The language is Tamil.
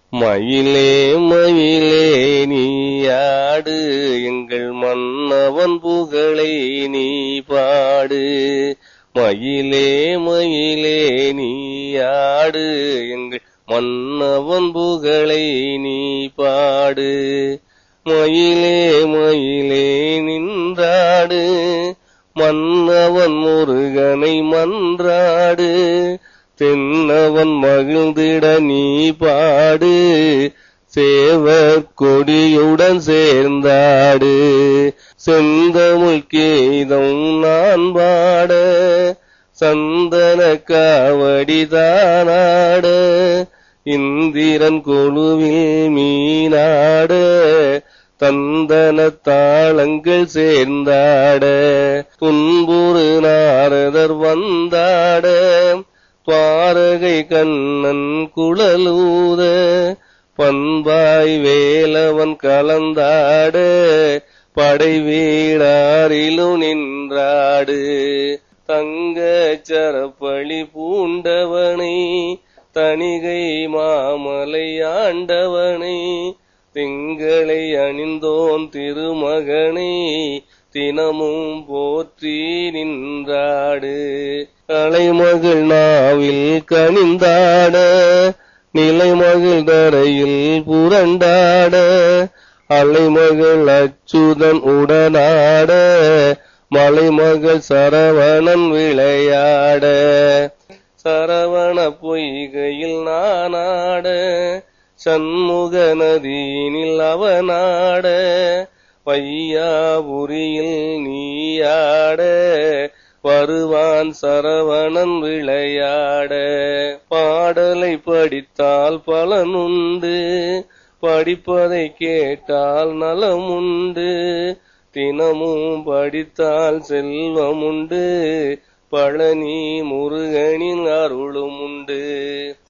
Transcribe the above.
மயிலே மயிலே நீயாடு எங்கள் மன்னவன் புகழை நீ பாடு மயிலே மயிலே நீயாடு எங்கள் மன்னவன் புகழை நீ பாடு மயிலே மயிலே நின்றாடு மன்னவன் முருகனை மன்றாடு தென்னவன் மகிழ்ந்திட நீ பாடு சேவர் கொடியுடன் சேர்ந்தாடு செந்தமிழ் கீதம் நான் பாட சந்தன காவடி தானாட இந்திரன் கொழுவில் மீனாட தந்தன தாளங்கள் சேர்ந்தாட துன்புறு நாரதர் வந்தாட துவாரகை கண்ணன் குழலூத பண்பாய் வேலவன் கலந்தாட படை வீடாரிலும் நின்றாடு தங்க சரப்பழி பூண்டவனை தணிகை மாமலை ஆண்டவனை திங்களை அணிந்தோன் திருமகனை தினமும் போற்றி நின்றாடு கலைமகள் நாவில் கனிந்தாட நிலைமகள் தரையில் புரண்டாட அலைமகள் அச்சுதன் உடனாட மலைமகள் சரவணன் விளையாட சரவண பொய்கையில் நானாட சண்முக நதியினில் அவனாட பையாபுரியில் நீயாட வருவான் சரவணன் விளையாட பாடலை படித்தால் பலனுண்டு படிப்பதை கேட்டால் நலமுண்டு தினமும் படித்தால் செல்வமுண்டு பழனி முருகனின் அருளும் உண்டு